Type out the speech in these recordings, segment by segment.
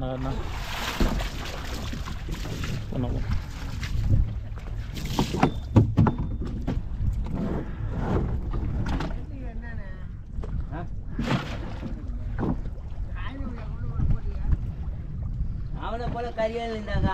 காட்டினா காட்டினா பண்ண பண்ண அவனை போல கரியால் இருந்தாங்க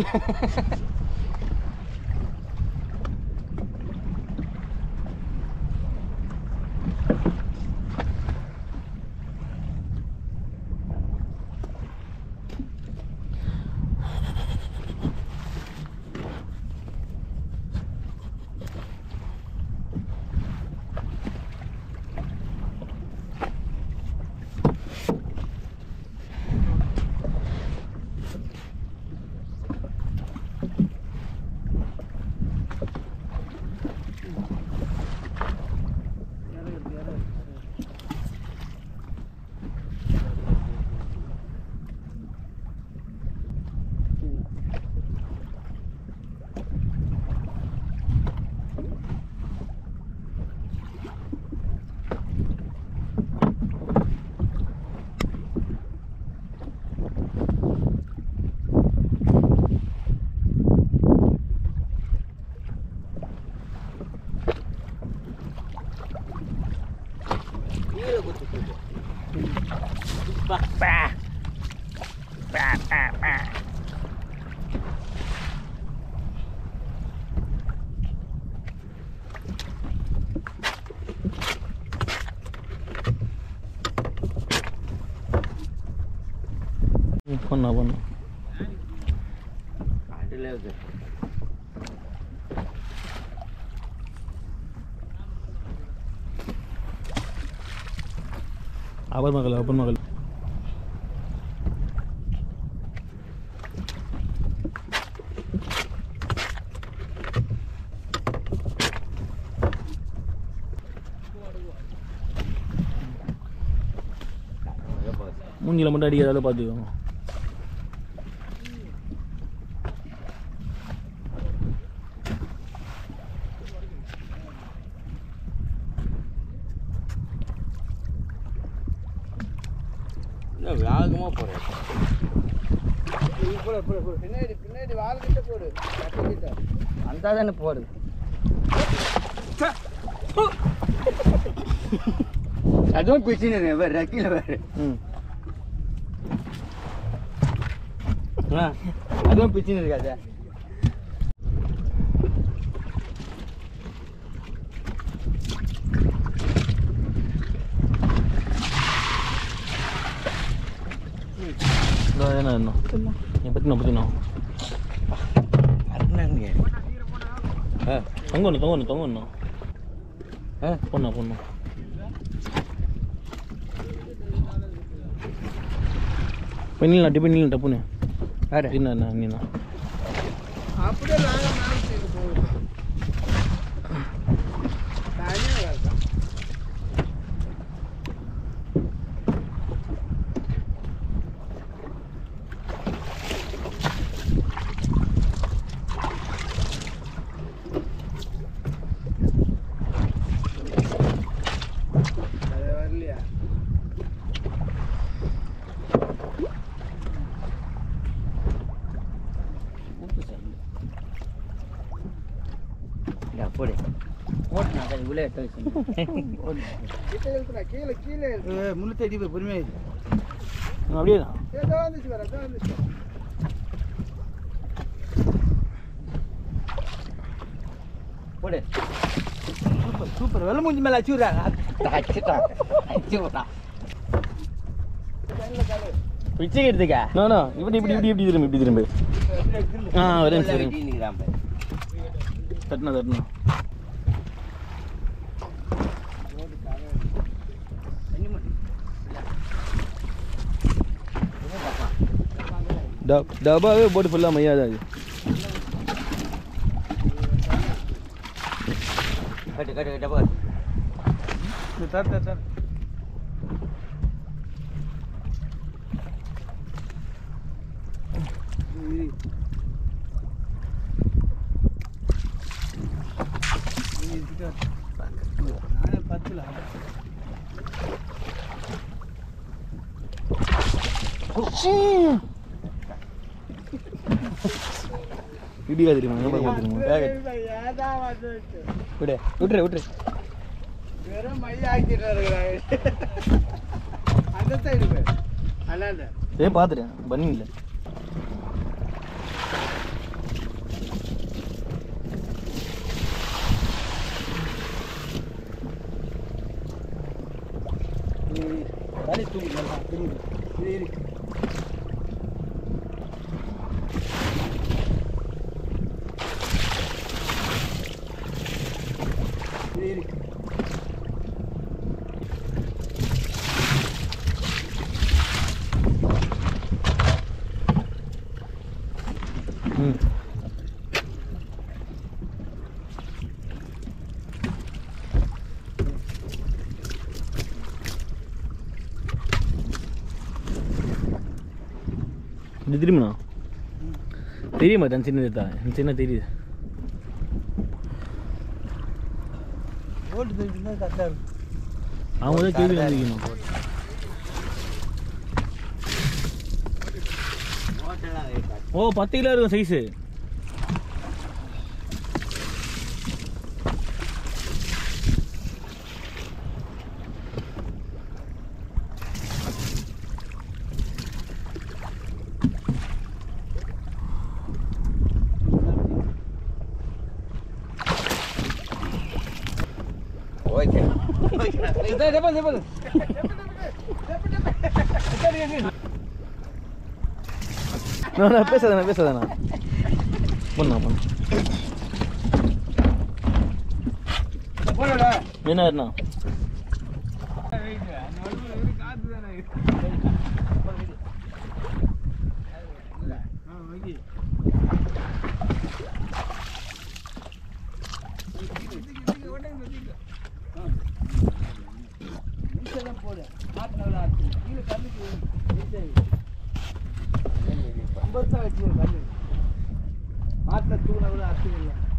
கீழே குத்து பா பா பா பா பா பண்ணா பண்ணா அதில் இருக்கு அவர் மகள் அப்பன் மகள் மூஞ்சில மட்டும் அடிக்கிறதால பார்த்துக்கோங்க இன்னும் வேகமாக போகிறேன் பின்னாடி பின்னாடி வாழ்கிட்ட போடு கட்டிக்கிட்ட அந்த தானே போடு அதுவும் பிடிச்சின்னு வேறு ரக்கியில் வேறு ம் ஆ அதுவும் பிடிச்சின்னு இருக்காது இதோ என்ன இன்னும் என் பற்றி நான் பற்றி அருணாங்க ஆ தொங்க ஒன்று தொங்க ஒன்று தொங்க ஒன்று ஆ பொண்ணா பொண்ணு பெண்ணில் நட்டு பெண்ணில் டப்புன்னு வேறு என்ன என்ன நீனா அப்படியே நாங்கள் மேலே செய்து போகுது தனியாக இருக்கான் அது வரலையா உப்பு சரி இல்லை போடு போட்டு நான் அதை உள்ளே எடுத்து வச்சு கிட்ட இழுத்துடா கீழே கீழே இழுத்து முள்ளு தேடி போய் பொறுமையாக அப்படியே தான் ஏதோ வந்துச்சு வர ஏதோ வந்துச்சு போடு சூப்பர் சூப்பர் வெள்ள மூஞ்சி மேலே அச்சு விட்றாங்க அச்சுட்டாங்க அச்சு விட்றான் பிச்சை எடுத்துக்க நானா இப்படி இப்படி இப்படி இப்படி திரும்பி இப்படி திரும்பி ஆ ஒரு நிமிஷம் ஒரு நிமிஷம். தட்டுனா தட்டுனா டப் டப்பாவே போட்டு ஃபுல்லாக மையாதான் அது கட்டு கட்டு கட்டு போடு தர் தர் தர் நானே பத்துல இடியா தெரியுமா எங்க பக்கம் தெரியுமா பேக் ஏதா வந்துச்சு விடு விட்டுரு விட்டுரு வெறும் மைய ஆக்கிட்டு அந்த சைடு போய் அண்ணாண்ட ஏன் பார்த்துட்டேன் பண்ணி இல்லை தலை தூக்கு நல்லா திரும்பி இரு இரு இரு இரு ம் இது திரும்பினா தெரியுமா தான் சின்னது தான் சின்ன தெரியுது ஓட்டு போயிட்டு கரெக்டாக இருக்கும் அவங்க தான் கேள்வி வந்துக்கணும் ஓ பத்து கிலோ இருக்கும் சைஸு ஓகே இதை இதை பாரு, இதை பாரு. நான் நான் பேசாதண்ணா பேசாதண்ணா பண்ணா பண்ண போடா என்ன அண்ணா போடு காட்டு நல்லா இருக்கு கீழே கல்லுக்கு ஐம்பது வச்சு கல்லு காட்டில் தூணை விட அர்த்தம் இல்லை